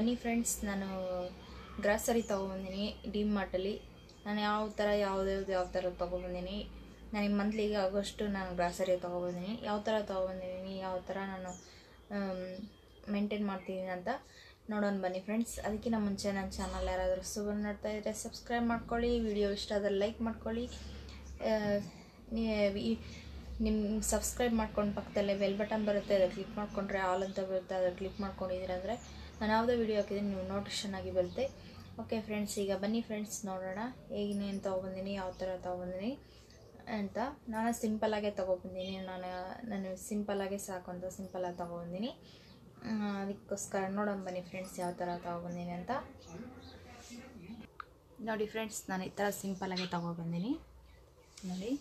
ಬನ್ನಿ ಫ್ರೆಂಡ್ಸ್ ನಾನು grocery ತೊಗೊಬಂದಿನಿ D ಮಾರ್ಟಲ್ಲಿ ನಾನು ಯಾವ ಥರ ಯಾವ್ದ್ಯಾವ್ದು ಯಾವ ಥರ ತೊಗೊಬಂದಿನಿ ನನಗೆ ಮಂತ್ಲಿಗೆ ಆಗೋಷ್ಟು ನಾನು ಗ್ರಾಸರಿ ತೊಗೊಬಂದಿನಿ ಯಾವ ಥರ ತೊಗೊಬಂದಿನಿ ಯಾವ ಥರ ನಾನು ಮೇಂಟೈನ್ ಮಾಡ್ತಿದ್ದೀನಿ ಅಂತ ನೋಡೋಣ ಬನ್ನಿ ಫ್ರೆಂಡ್ಸ್ ಅದಕ್ಕಿಂತ ಮುಂಚೆ ನನ್ನ ಚಾನಲ್ ಯಾರಾದರೂ ಸುಬರ್ ನೋಡ್ತಾ ಇದ್ದರೆ ಸಬ್ಸ್ಕ್ರೈಬ್ ಮಾಡ್ಕೊಳ್ಳಿ ವಿಡಿಯೋ ಇಷ್ಟ ಆದರೆ ಲೈಕ್ ಮಾಡ್ಕೊಳ್ಳಿ ಆ, ನೀ- ಈ- ನಿಮ್ಮ ಸಬ್ಸ್ಕ್ರೈಬ್ ಮಾಡ್ಕೊಂಡು ಪಕ್ಕದಲ್ಲೇ ಬೆಲ್ ಬಟನ್ ಬರುತ್ತೆ ಅದನ್ನು ಕ್ಲಿಕ್ ಮಾಡಿಕೊಂಡ್ರೆ ಆಲ್ ಅಂತ ಬರುತ್ತೆ ಅದನ್ನು ಕ್ಲಿಕ್ ಮಾಡ್ಕೊಂಡಿದ್ದೀರ ಅಂದರೆ ನಾನು ಯಾವುದೇ ವಿಡಿಯೋ ಹಾಕಿದ್ರೆ ನೀವು ನೋಟಿಫಿಕೇಷನ್ ಆಗಿ ಬರುತ್ತೆ ಓಕೆ ಫ್ರೆಂಡ್ಸ್ ಈಗ ಬನ್ನಿ ಫ್ರೆಂಡ್ಸ್ ನೋಡೋಣ ಹೇಗಿನೇನು ತೊಗೊಬಂದಿನಿ ಯಾವ ಥರ ತೊಗೊಬಂದಿನಿ ಅಂತ ನಾನು ಸಿಂಪಲಾಗೆ ತೊಗೊಬಂದಿನಿ ನಾನು ನಾನು ಸಿಂಪಲಾಗೆ ಸಾಕು ಅಂತ ಸಿಂಪಲಾಗಿ ತೊಗೊಬಂದಿನಿ ಆ, ಅದಕ್ಕೋಸ್ಕರ ನೋಡೋಣ ಬನ್ನಿ ಫ್ರೆಂಡ್ಸ್ ಯಾವ ಥರ ತೊಗೊಬಂದಿನಿ ಅಂತ ನೋಡಿ ಫ್ರೆಂಡ್ಸ್ ನಾನು ಈ ಥರ ಸಿಂಪಲಾಗೆ ತೊಗೊಬಂದಿನಿ ನೋಡಿ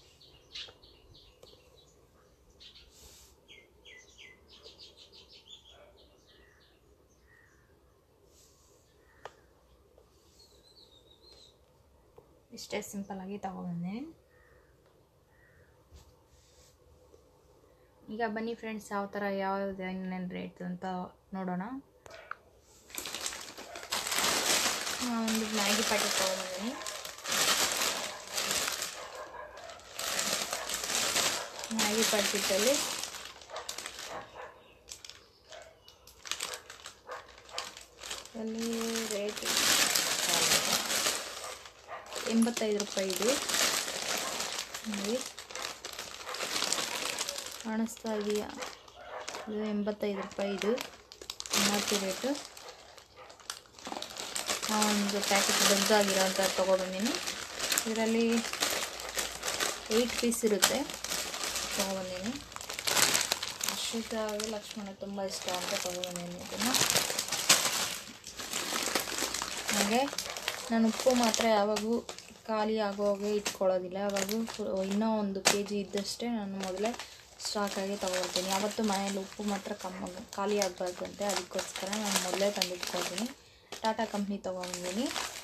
ಇಷ್ಟೇ ಸಿಂಪಲಾಗಿ ತೊಗೊಬಂದಿನಿ ಈಗ ಬನ್ನಿ ಫ್ರೆಂಡ್ಸ್ ಯಾವ ಥರ ಯಾವ್ದು ಏನೇನು ರೇಟ್ ಅಂತ ನೋಡೋಣ ಆ, ಒಂದು ಮ್ಯಾಗಿ ಪ್ಯಾಕೆಟ್ ತೊಗೊಂಡಿದ್ದೀನಿ ಮ್ಯಾಗಿ ಪ್ಯಾಕೆಟಲ್ಲಿ ಅಲ್ಲಿ ರೇಟ್ ಎಂಬತ್ತೈದು ರೂಪಾಯಿ ಇದು ನೋಡಿ ಕಾಣಿಸ್ತಾ ಇದೆಯಾ ಇದು ಎಂಬತ್ತೈದು ರೂಪಾಯಿ ಇದು ಎಮ್ ಆರ್ ಪಿ ರೇಟು ಆ ಒಂದು ಪ್ಯಾಕೆಟ್ ದೊಡ್ಡದಾಗಿರೋಂಥ ತೊಗೊಬಂದಿನಿ ಇದರಲ್ಲಿ ಏಯ್ಟ್ ಪೀಸ್ ಇರುತ್ತೆ ತೊಗೊಬಂದಿನಿ ಅಶ್ವಿತಾಗೆ ಲಕ್ಷ್ಮಣ ತುಂಬ ಇಷ್ಟ ಅಂತ ತೊಗೊಬಂದಿನಿ ಇದನ್ನು ಹಾಗೆ ನಾನು ಉಪ್ಪು ಮಾತ್ರ ಯಾವಾಗೂ ಖಾಲಿ ಆಗುವಾಗೆ ಇಟ್ಕೊಳ್ಳೋದಿಲ್ಲ ಯಾವಾಗೂ ಫು- ಇನ್ನೂ ಒಂದು ಕೆ ಜಿ ಇದ್ದಷ್ಟೇ ನಾನು ಮೊದಲೇ ಸ್ಟಾಕಾಗಿ ತೊಗೊಳ್ತೀನಿ ಯಾವತ್ತೂ ಮನೆಯಲ್ಲಿ ಉಪ್ಪು ಮಾತ್ರ ಕಮ್ಮ ಖಾಲಿ ಆಗಬಾರ್ದು ಅಂತೆ ಅದಕ್ಕೋಸ್ಕರ ನಾನು ಮೊದಲೇ ತಂದು ಇಟ್ಕೊಳ್ತೀನಿ ಟಾಟಾ ಕಂಪ್ನಿ ತೊಗೊಂಡಿದ್ದೀನಿ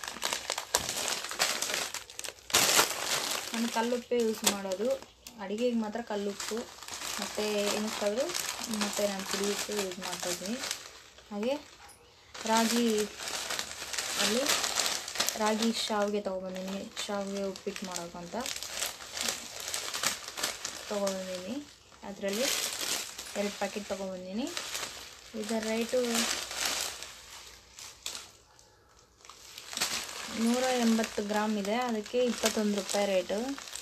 ನಾನು ಕಲ್ಲುಪ್ಪೇ ಯೂಸ್ ಮಾಡೋದು ಅಡುಗೆಗೆ ಮಾತ್ರ ಕಲ್ಲುಪ್ಪು ಮತ್ತು ಏನಕ್ಕಾದರೂ ಮತ್ತು ನಾನು ಪುಡಿ ಉಪ್ಪು ಯೂಸ್ ಮಾಡ್ತಾಯಿದ್ದೀನಿ ಹಾಗೆ ರಾಗಿ ಅಲ್ಲಿ ರಾಗಿ ಶಾವಿಗೆ ತೊಗೊಬಂದಿನಿ ಶಾವಿಗೆ ಉಪ್ಪಿಟ್ಟು ಮಾಡೋಕೆ ಅಂತ ತೊಗೊಬಂದಿನಿ ಅದರಲ್ಲಿ ಎರಡು ಪ್ಯಾಕೆಟ್ ತೊಗೊಬಂದಿನಿ ಇದರ ರೇಟು ನೂರ ಎಂಬತ್ತು ಗ್ರಾಮ್ ಇದೆ ಅದಕ್ಕೆ ಇಪ್ಪತ್ತೊಂದು ರೂಪಾಯಿ ರೇಟು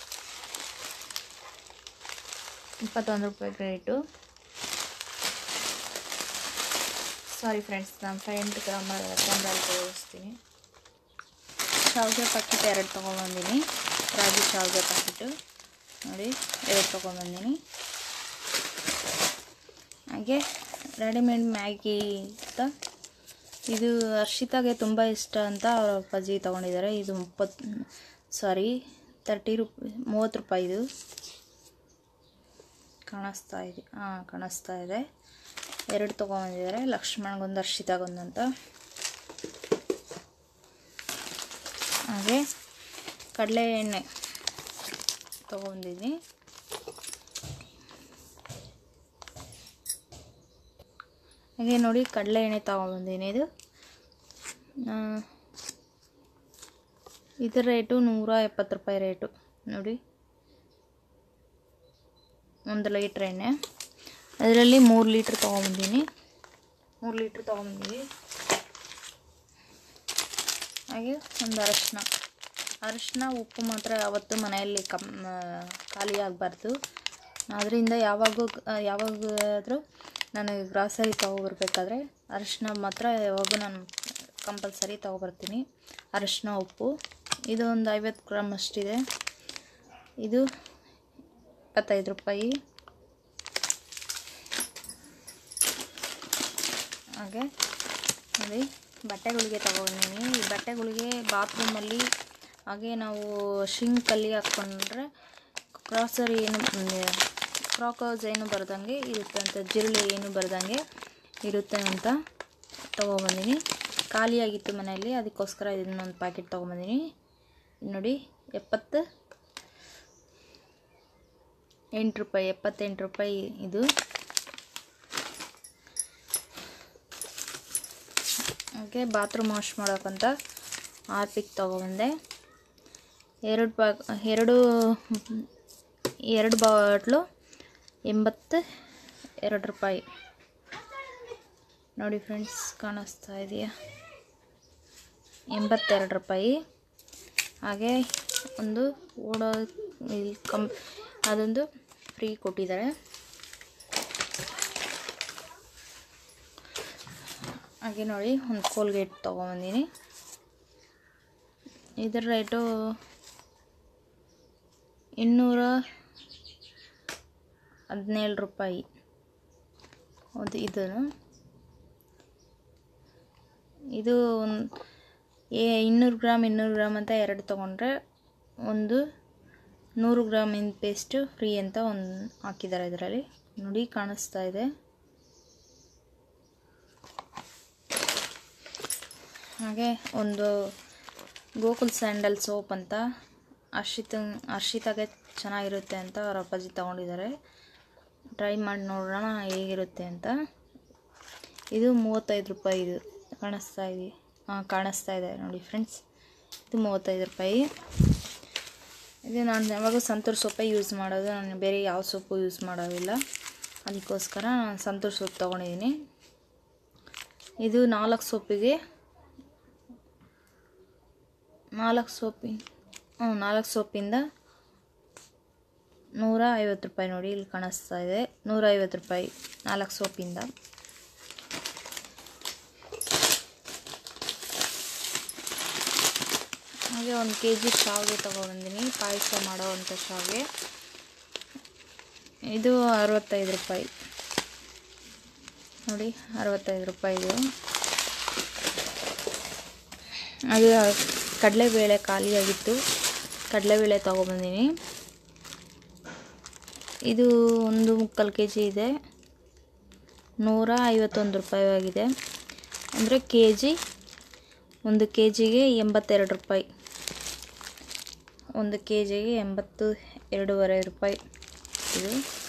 ಇಪ್ಪತ್ತೊಂದು ರೂಪಾಯಿ ರೇಟು ಸಾರಿ ಫ್ರೆಂಡ್ಸ್ ನಾನು ಫ್ರೆಂಡ್ ಕ್ಯಾಮ್ರಾ ಕ್ಯಾಮ್ರಲ್ಲಿ ತೋರಿಸ್ತೀನಿ ಶಾವಿಗೆ ಪ್ಯಾಕೆಟ್ ಎರಡು ತೊಗೊಂಬಂದಿನಿ ರಾಗಿ ಶಾವಿಗೆ ಪ್ಯಾಕೆಟು ನೋಡಿ ಎರಡು ತೊಗೊಂಬಂದಿನಿ ಹಾಗೆ ರೆಡಿಮೇಡ್ ಮ್ಯಾಗಿ ಅಂತ ಇದು ಹರ್ಷಿತಾಗೆ ತುಂಬ ಇಷ್ಟ ಅಂತ ಅವ್ರ ಅಪ್ಪಾಜಿ ತೊಗೊಂಡಿದ್ದಾರೆ ಇದು ಮುಪ್ಪತ್ತು ಸಾರಿ ತರ್ಟಿ ರೂಪಾಯಿ ಮೂವತ್ತು ರೂಪಾಯಿ ಇದು ಕಾಣಿಸ್ತಾ ಇದೆ ಹಾಂ ಕಾಣಿಸ್ತಾ ಇದೆ ಎರಡು ತೊಗೊಂಬಂದಿದ್ದಾರೆ ಲಕ್ಷ್ಮಣಗೊಂದು ಹರ್ಷಿತಾಗೊಂದು ಅಂತ ಹಾಗೆ ಕಡಲೆ ಎಣ್ಣೆ ತೊಗೊಂಡಿದ್ದೀನಿ ಹಾಗೆ ನೋಡಿ ಕಡಲೆ ಎಣ್ಣೆ ತೊಗೊಂಬಂದಿನಿ ಇದು ಆ, ಇದರ ರೇಟು ನೂರ ಎಪ್ಪತ್ತು ರೂಪಾಯಿ ರೇಟು ನೋಡಿ ಒಂದು ಲೀಟ್ರ್ ಎಣ್ಣೆ ಅದರಲ್ಲಿ ಮೂರು ಲೀಟ್ರ್ ತೊಗೊಂಬಂದಿನಿ ಮೂರು ಲೀಟ್ರ್ ತೊಗೊಂಬಂದಿನಿ ಹಾಗೆ ಒಂದು ಅರಶಿನ ಅರಶಿನ ಉಪ್ಪು ಮಾತ್ರ ಯಾವತ್ತೂ ಮನೆಯಲ್ಲಿ ಕಮ್ ಖಾಲಿ ಆಗಬಾರ್ದು ಅದರಿಂದ ಯಾವಾಗೂ ಯಾವಾಗಾದರೂ ನಾನು ಗ್ರಾಸರಿ ತೊಗೊಬರ್ಬೇಕಾದ್ರೆ ಅರಶಿನ ಮಾತ್ರ ಯಾವಾಗೂ ನಾನು ಕಂಪಲ್ಸರಿ ತೊಗೊಬರ್ತೀನಿ ಅರಶಿನ ಉಪ್ಪು ಇದು ಒಂದು ಐವತ್ತು ಗ್ರಾಮ್ ಅಷ್ಟಿದೆ ಇದು ಇಪ್ಪತ್ತೈದು ರೂಪಾಯಿ ಹಾಗೆ ನೋಡಿ ಬಟ್ಟೆಗಳಿಗೆ ತಗೊಂಡಿನಿ ಈ ಬಟ್ಟೆಗಳಿಗೆ ಬಾತ್ರೂಮಲ್ಲಿ ಹಾಗೆ ನಾವು ಶಿಂಕಲ್ಲಿ ಹಾಕ್ಕೊಂಡ್ರೆ ಗ್ರಾಸರಿ ಏನು ಕ್ರಾಕರ್ಸ್ ಏನು ಬರ್ದಂಗೆ ಇರುತ್ತೆ ಅಂತ ಜಿರಳೆ ಏನು ಬರ್ದಂಗೆ ಇರುತ್ತೆ ಅಂತ ತೊಗೊಬಂದಿನಿ ಖಾಲಿಯಾಗಿತ್ತು ಮನೆಯಲ್ಲಿ ಅದಕ್ಕೋಸ್ಕರ ಇದನ್ನೊಂದು ಪ್ಯಾಕೆಟ್ ತೊಗೊಂಬಂದಿನಿ ನೋಡಿ ಎಪ್ಪತ್ತು ಎಂಟು ರೂಪಾಯಿ ಎಪ್ಪತ್ತೆಂಟು ರೂಪಾಯಿ ಇದು ಹಾಗೆ ಬಾತ್ರೂಮ್ ವಾಶ್ ಮಾಡೋಕ್ಕಂತ ಆರ್ಪಿಕ್ ತೊಗೊಬಂದೆ ಎರಡು ಬಾ ಎರಡು ಎರಡು ಬಾಟ್ಲು ಎಂಬತ್ತು ಎರಡು ರೂಪಾಯಿ ನೋಡಿ ಫ್ರೆಂಡ್ಸ್ ಕಾಣಿಸ್ತಾ ಇದೆಯಾ ಎಂಬತ್ತೆರಡು ರೂಪಾಯಿ ಹಾಗೆ ಒಂದು ಓಡೋ ಇಲ್ಲಿ ಕಂ ಅದೊಂದು ಫ್ರೀ ಕೊಟ್ಟಿದ್ದಾರೆ ಹಾಗೆ ನೋಡಿ ಒಂದು ಕೋಲ್ಗೇಟ್ ತೊಗೊಂಬಂದೀನಿ ಇದರ ರೇಟು ಇನ್ನೂರ ಹದಿನೇಳು ರೂಪಾಯಿ ಒಂದು ಇದನ್ನು ಇದು ಒಂದು ಏ ಇನ್ನೂರು ಗ್ರಾಮ್ ಇನ್ನೂರು ಗ್ರಾಮ್ ಅಂತ ಎರಡು ತೊಗೊಂಡ್ರೆ ಒಂದು ನೂರು ಗ್ರಾಮಿನ ಪೇಸ್ಟು ಫ್ರೀ ಅಂತ ಒಂದು ಹಾಕಿದ್ದಾರೆ ಇದರಲ್ಲಿ ನೋಡಿ ಕಾಣಿಸ್ತಾ ಇದೆ ಹಾಗೆ ಒಂದು ಗೋಕುಲ್ ಸ್ಯಾಂಡಲ್ ಸೋಪ್ ಅಂತ ಹರ್ಷಿತ ಹರ್ಷಿತಾಗೆ ಚೆನ್ನಾಗಿರುತ್ತೆ ಅಂತ ಅವ್ರ ಅಪ್ಪಾಜಿ ತೊಗೊಂಡಿದ್ದಾರೆ ಟ್ರೈ ಮಾಡಿ ನೋಡೋಣ ಹೇಗಿರುತ್ತೆ ಅಂತ ಇದು ಮೂವತ್ತೈದು ರೂಪಾಯಿ ಇದು ಕಾಣಿಸ್ತಾ ಇದೆ ಹಾಂ ಕಾಣಿಸ್ತಾ ಇದೆ ನೋಡಿ ಫ್ರೆಂಡ್ಸ್ ಇದು ಮೂವತ್ತೈದು ರೂಪಾಯಿ ಇದು ನಾನು ಯಾವಾಗೂ ಸಂತೂರ್ ಸೊಪ್ಪೇ ಯೂಸ್ ಮಾಡೋದು ನಾನು ಬೇರೆ ಯಾವ ಸೊಪ್ಪು ಯೂಸ್ ಮಾಡೋದಿಲ್ಲ ಅದಕ್ಕೋಸ್ಕರ ನಾನು ಸಂತೂರ್ ಸೊಪ್ಪು ತೊಗೊಂಡಿದ್ದೀನಿ ಇದು ನಾಲ್ಕು ಸೊಪ್ಪಿಗೆ ನಾಲ್ಕು ಸೋಪಿ ಹ್ಞೂ ನಾಲ್ಕು ಸೋಪಿಂದ ನೂರ ಐವತ್ತು ರೂಪಾಯಿ ನೋಡಿ ಇಲ್ಲಿ ಕಾಣಿಸ್ತಾ ಇದೆ ನೂರ ಐವತ್ತು ರೂಪಾಯಿ ನಾಲ್ಕು ಸೋಪಿಂದ ಹಾಗೆ ಒಂದು ಕೆ ಜಿ ಶಾವಿಗೆ ತೊಗೊಬಂದಿನಿ ಪಾಯಸ ಮಾಡೋವಂಥ ಶಾವಿಗೆ ಇದು ಅರವತ್ತೈದು ರೂಪಾಯಿ ನೋಡಿ ಅರವತ್ತೈದು ರೂಪಾಯಿ ಇದು ಹಾಗೆ ಕಡಲೆಬೇಳೆ ಖಾಲಿಯಾಗಿತ್ತು ಕಡಲೆಬೇಳೆ ತೊಗೊಬಂದೀನಿ ಇದು ಒಂದು ಮುಕ್ಕಾಲು ಕೆ ಜಿ ಇದೆ ನೂರ ಐವತ್ತೊಂದು ರೂಪಾಯಿ ಆಗಿದೆ ಅಂದರೆ ಕೆ ಜಿ ಒಂದು ಕೆ ಜಿಗೆ ಎಂಬತ್ತೆರಡು ರೂಪಾಯಿ ಒಂದು ಕೆ ಜಿಗೆ ಎಂಬತ್ತು ಎರಡೂವರೆ ರೂಪಾಯಿ ಇದು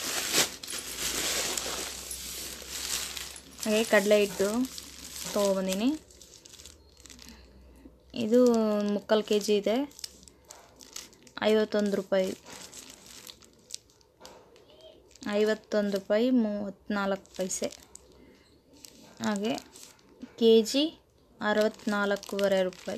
ಹಾಗೆ ಕಡಲೆ ಹಿಟ್ಟು ತೊಗೊಬಂದೀನಿ ಇದು ಮುಕ್ಕಾಲು ಕೆ ಜಿ ಇದೆ ಐವತ್ತೊಂದು ರೂಪಾಯಿ ಐವತ್ತೊಂದು ರೂಪಾಯಿ ಮೂವತ್ತ್ನಾಲ್ಕು ಪೈಸೆ ಹಾಗೆ ಕೆ ಜಿ ಅರವತ್ತ್ನಾಲ್ಕೂವರೆ ರೂಪಾಯಿ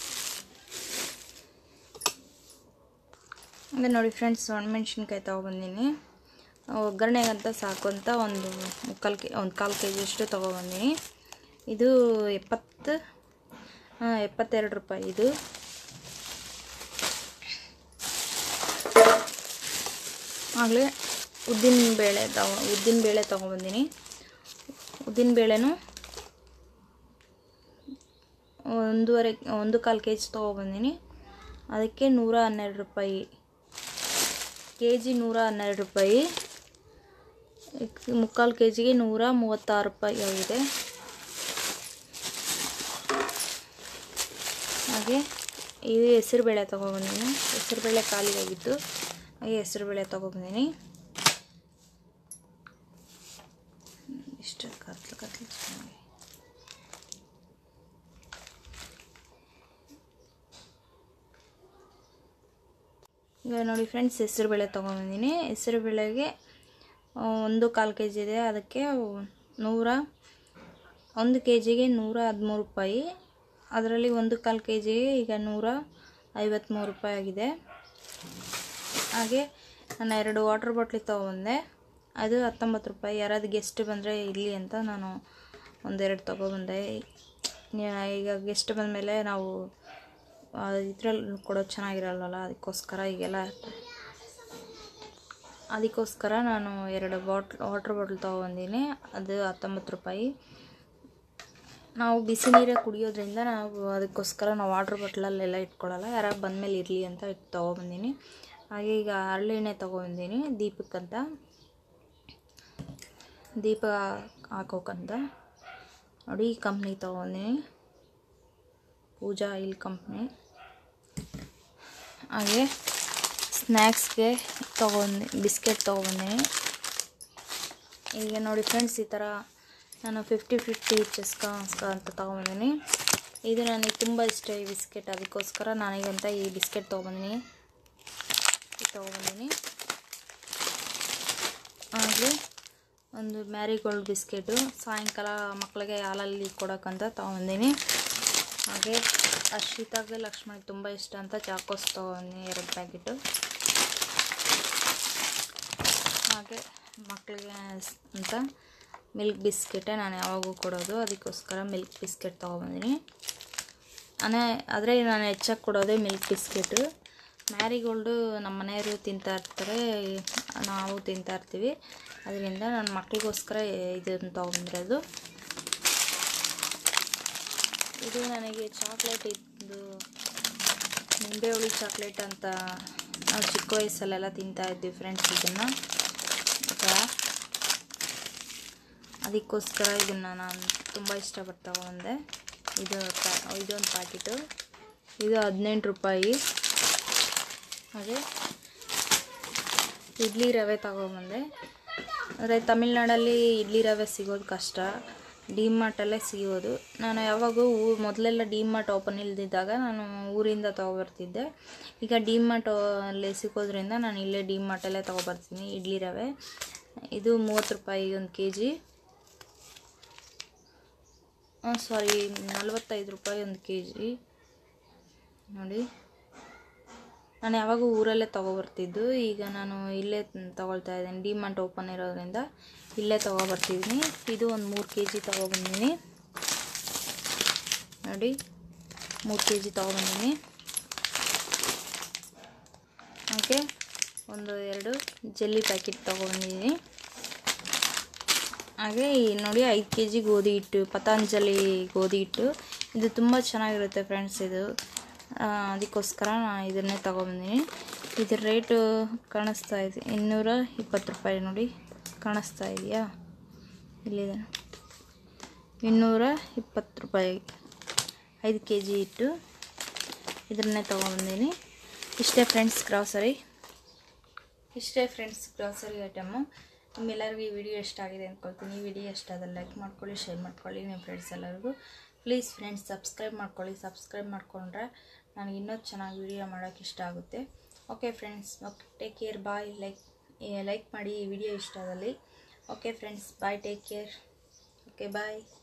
ಅದೇ ನೋಡಿ ಫ್ರೆಂಡ್ಸ್ ಒಣಮೆಣ್ಸಿನ್ಕಾಯಿ ತೊಗೊಬಂದೀನಿ ಒಗ್ಗರಣೆಗಂತ ಸಾಕು ಅಂತ ಒಂದು ಮುಕ್ಕಾಲು ಕೆ ಒಂದು ಕಾಲು ಕೆ ಜಿಯಷ್ಟು ತೊಗೊಬಂದೀನಿ ಇದು ಎಪ್ಪತ್ತು ಹಾಂ ಎಪ್ಪತ್ತೆರಡು ರೂಪಾಯಿ ಇದು ಆಗಲೇ ಉದ್ದಿನ ಬೇಳೆ ತಗೊ ಉದ್ದಿನ ಬೇಳೆ ತೊಗೊಬಂದೀನಿ ಉದ್ದಿನ ಬೇಳೆನೂ ಒಂದೂವರೆ ಒಂದು ಕಾಲು ಕೆ ಜಿ ತೊಗೊಬಂದೀನಿ ಅದಕ್ಕೆ ನೂರ ಹನ್ನೆರಡು ರೂಪಾಯಿ ಕೆ ಜಿ ನೂರ ಹನ್ನೆರಡು ರೂಪಾಯಿ ಮುಕ್ಕಾಲು ಕೆ ಜಿಗೆ ನೂರ ಮೂವತ್ತಾರು ರೂಪಾಯಿ ಆಗಿದೆ ಹಾಗೆ ಇದು ಹೆಸರುಬೇಳೆ ತೊಗೊಬಂದೀನಿ ಹೆಸರುಬೇಳೆ ಖಾಲಿಯಾಗಿತ್ತು ಹಾಗೆ ಹೆಸರುಬೇಳೆ ತೊಗೊಬಂದೀನಿ ಇಷ್ಟು ಕತ್ಲು ಕತ್ಲು ಚೆನ್ನಾಗಿ ಈಗ ನೋಡಿ ಫ್ರೆಂಡ್ಸ್ ಹೆಸರುಬೇಳೆ ತೊಗೊಂಬಂದಿನಿ ಹೆಸರುಬೇಳೆಗೆ ಒಂದು ಕಾಲು ಕೆ ಜಿ ಇದೆ ಅದಕ್ಕೆ ನೂರ ಒಂದು ಕೆ ಜಿಗೆ ನೂರ ಹದಿಮೂರು ರೂಪಾಯಿ ಅದರಲ್ಲಿ ಒಂದು ಕಾಲು ಕೆ ಜಿಗೆ ಈಗ ನೂರ ಐವತ್ತ್ಮೂರು ರೂಪಾಯಿ ಆಗಿದೆ ಹಾಗೆ ನಾನು ಎರಡು ವಾಟರ್ ಬಾಟ್ಲಿ ತೊಗೊಂಬಂದೆ ಅದು ಹತ್ತೊಂಬತ್ತು ರೂಪಾಯಿ ಯಾರಾದ್ರು ಗೆಸ್ಟ್ ಬಂದರೆ ಇರಲಿ ಅಂತ ನಾನು ಒಂದೆರಡು ತೊಗೊಬಂದೆ ಈಗ ಗೆಸ್ಟ್ ಬಂದಮೇಲೆ ನಾವು ಇದರಲ್ಲಿ ಕೊಡೋದು ಚೆನ್ನಾಗಿರಲ್ವಲ್ಲ ಅದಕ್ಕೋಸ್ಕರ ಈಗೆಲ್ಲ ಅದಕ್ಕೋಸ್ಕರ ನಾನು ಎರಡು ಬಾಟ್ಲ್ ವಾಟ್ರ್ ಬಾಟ್ಲ್ ತೊಗೊಬಂದೀನಿ ಅದು ಹತ್ತೊಂಬತ್ತು ರೂಪಾಯಿ ನಾವು ಬಿಸಿ ನೀರೇ ಕುಡಿಯೋದ್ರಿಂದ ನಾವು ಅದಕ್ಕೋಸ್ಕರ ನಾವು ವಾಟ್ರ್ ಬಾಟ್ಲಲ್ಲೆಲ್ಲ ಇಟ್ಕೊಳ್ಳಲ್ಲ ಯಾರು ಬಂದಮೇಲೆ ಇರಲಿ ಅಂತ ಇಟ್ಟು ತೊಗೊಬಂದೀನಿ ಹಾಗೆ ಈಗ ಹರಳೆಣ್ಣೆ ತೊಗೊಬಂದೀನಿ ದೀಪಕ್ಕಂತ ದೀಪ ಹಾಕೋಕ್ಕಂತ ನೋಡಿ ಈ ಕಂಪ್ನಿ ತೊಗೊಂಡಿನಿ ಪೂಜಾ ಆಯಿಲ್ ಕಂಪ್ನಿ ಹಾಗೆ ಸ್ನ್ಯಾಕ್ಸ್ಗೆ ತೊಗೊಂಡು ಬಿಸ್ಕೆಟ್ ತೊಗೊಬಂದೀನಿ ಈಗ ನೋಡಿ ಫ್ರೆಂಡ್ಸ್ ಈ ಥರ ನಾನು ಫಿಫ್ಟಿ ಫಿಫ್ಟಿ ಚೆಸ್ಕ ಅಂತ ತೊಗೊಂಬಂದಿನಿ ಇದು ನನಗೆ ತುಂಬ ಇಷ್ಟ ಈ ಬಿಸ್ಕೆಟ್ ಅದಕ್ಕೋಸ್ಕರ ನನಗಂತ ಈ ಬಿಸ್ಕೆಟ್ ತೊಗೊಂಬಂದಿನಿ ಇದು ತೊಗೊಂಬಂದಿನಿ ಹಾಗೆ ಒಂದು ಮ್ಯಾರಿಗೋಲ್ಡ್ ಬಿಸ್ಕೆಟು ಸಾಯಂಕಾಲ ಮಕ್ಕಳಿಗೆ ಹಾಲಲ್ಲಿ ಕೊಡೋಕ್ಕಂತ ತೊಗೊಂಬಂದಿನಿ ಹಾಗೆ ಅಶ್ವಿತಾಗೆ ಲಕ್ಷ್ಮಣಿಗೆ ತುಂಬ ಇಷ್ಟ ಅಂತ ಚಾಕೋಸ್ ತೊಗೊಂಡಿನಿ ಎರಡು ಪ್ಯಾಕೆಟು ಹಾಗೆ ಮಕ್ಕಳಿಗೆ ಅಂತ ಮಿಲ್ಕ್ ಬಿಸ್ಕೆಟೇ ನಾನು ಯಾವಾಗೂ ಕೊಡೋದು ಅದಕ್ಕೋಸ್ಕರ ಮಿಲ್ಕ್ ಬಿಸ್ಕೆಟ್ ತೊಗೊಬಂದಿನಿ ಅನೇ ಆದರೆ ನಾನು ಹೆಚ್ಚಾಗಿ ಕೊಡೋದೇ ಮಿಲ್ಕ್ ಬಿಸ್ಕೆಟು ಮ್ಯಾರಿಗೋಲ್ಡು ನಮ್ಮ ಮನೆಯವರು ತಿಂತಾ ಇರ್ತಾರೆ ನಾವು ತಿಂತಾ ಇರ್ತೀವಿ ಅದರಿಂದ ನನ್ನ ಮಕ್ಕಳಿಗೋಸ್ಕರ ಇದನ್ನು ತೊಗೊಂಡಿರೋದು ಇದು ನನಗೆ ಚಾಕ್ಲೇಟ್ ಇದ್ದು ನಿಂಬೆ ಹುಳಿ ಚಾಕ್ಲೇಟ್ ಅಂತ ನಾವು ಚಿಕ್ಕ ವಯಸ್ಸಲ್ಲೆಲ್ಲ ತಿಂತಾ ಇದ್ವಿ ಫ್ರೆಂಡ್ಸ್ ಇದನ್ನು ಅದಕ್ಕೋಸ್ಕರ ಇದನ್ನು ನಾನು ತುಂಬ ಇಷ್ಟಪಟ್ಟು ತಗೊಂಡೆ ಇದು ಪ್ಯಾ ಇದೊಂದು ಪ್ಯಾಕೆಟು ಇದು ಹದಿನೆಂಟು ರೂಪಾಯಿ ಹಾಗೆ ಇಡ್ಲಿ ರವೆ ತಗೊಂಬಂದೆ ಆದರೆ ತಮಿಳ್ನಾಡಲ್ಲಿ ಇಡ್ಲಿ ರವೆ ಸಿಗೋದು ಕಷ್ಟ ಡಿ ಮಾರ್ಟಲ್ಲೇ ಸಿಗೋದು ನಾನು ಯಾವಾಗೂ ಊ ಮೊದಲೆಲ್ಲ ಡಿ ಮಾರ್ಟ್ ಓಪನ್ ಇಲ್ದಿದ್ದಾಗ ನಾನು ಊರಿಂದ ತೊಗೊಬರ್ತಿದ್ದೆ ಈಗ ಡಿ ಮಾರ್ಟ್ ಅಲ್ಲಿ ಸಿಗೋದ್ರಿಂದ ನಾನು ಇಲ್ಲೇ ಡಿ ಮಾರ್ಟಲ್ಲೇ ತೊಗೊಬರ್ತೀನಿ ಇಡ್ಲಿ ರವೆ ಇದು ಮೂವತ್ತು ರೂಪಾಯಿ ಒಂದು ಕೆ ಜಿ ಸಾರಿ ನಲ್ವತ್ತೈದು ರೂಪಾಯಿ ಒಂದು ಕೆ ಜಿ ನೋಡಿ ನಾನು ಯಾವಾಗೂ ಊರಲ್ಲೇ ತೊಗೊಬರ್ತಿದ್ದು ಈಗ ನಾನು ಇಲ್ಲೇ ತೊಗೊಳ್ತಾ ಇದ್ದೀನಿ ಡಿ ಮಾರ್ಟ್ ಓಪನ್ ಇರೋದ್ರಿಂದ ಇಲ್ಲೇ ತೊಗೊಬರ್ತಿದ್ದೀನಿ ಇದು ಒಂದು ಮೂರು ಕೆ ಜಿ ತೊಗೊಬಂದಿನಿ ನೋಡಿ ಮೂರು ಕೆ ಜಿ ತೊಗೊಬಂದಿನಿ ಹಾಗೆ ಒಂದು ಎರಡು ಜೆಲ್ಲಿ ಪ್ಯಾಕೆಟ್ ತೊಗೊಬಂದಿದ್ದೀನಿ ಹಾಗೆ ಈ ನೋಡಿ ಐದು ಕೆ ಜಿ ಗೋಧಿ ಹಿಟ್ಟು ಪತಂಜಲಿ ಗೋಧಿ ಹಿಟ್ಟು ಇದು ತುಂಬ ಚೆನ್ನಾಗಿರುತ್ತೆ ಫ್ರೆಂಡ್ಸ್ ಇದು ಆ, ಅದಕ್ಕೋಸ್ಕರ ನಾನು ಇದನ್ನೇ ತೊಗೊಬಂದಿನಿ ಇದ್ರ ರೇಟು ಕಾಣಿಸ್ತಾ ಇದೆ ಇನ್ನೂರ ಇಪ್ಪತ್ತು ರೂಪಾಯಿ ನೋಡಿ ಕಾಣಿಸ್ತಾ ಇದೆಯಾ ಇಲ್ಲಿದೆ ಇನ್ನೂರ ಇಪ್ಪತ್ತು ರೂಪಾಯಿ ಐದು ಕೆ ಜಿ ಹಿಟ್ಟು ಇದನ್ನೇ ತೊಗೊಬಂದಿನಿ ಇಷ್ಟೇ ಫ್ರೆಂಡ್ಸ್ ಗ್ರಾಸರಿ ಇಷ್ಟೇ ಫ್ರೆಂಡ್ಸ್ ಗ್ರಾಸರಿ ಐಟಮು ನಿಮ್ಮೆಲ್ಲರಿಗೂ ಈ ವಿಡಿಯೋ ಇಷ್ಟ ಆಗಿದೆ ಅಂದ್ಕೊಳ್ತೀನಿ ಈ ವಿಡಿಯೋ ಇಷ್ಟ ಆದಲ್ಲಿ ಲೈಕ್ ಮಾಡ್ಕೊಳ್ಳಿ ಶೇರ್ ಮಾಡ್ಕೊಳ್ಳಿ ನಿಮ್ಮ ಫ್ರೆಂಡ್ಸ್ ಎಲ್ಲರಿಗೂ ಪ್ಲೀಸ್ ಫ್ರೆಂಡ್ಸ್ ಸಬ್ಸ್ಕ್ರೈಬ್ ಮಾಡ್ಕೊಳ್ಳಿ ಸಬ್ಸ್ಕ್ರೈಬ್ ಮಾಡ್ಕೊಂಡ್ರೆ ನನಗೆ ಇನ್ನೂ ಚೆನ್ನಾಗಿ ವಿಡಿಯೋ ಮಾಡೋಕ್ಕೆ ಇಷ್ಟ ಆಗುತ್ತೆ okay friends okay take care bye like like ಮಾಡಿ ಈ ವಿಡಿಯೋ ಇಷ್ಟ ಆದಲ್ಲಿ okay friends bye take care okay ಬಾಯ್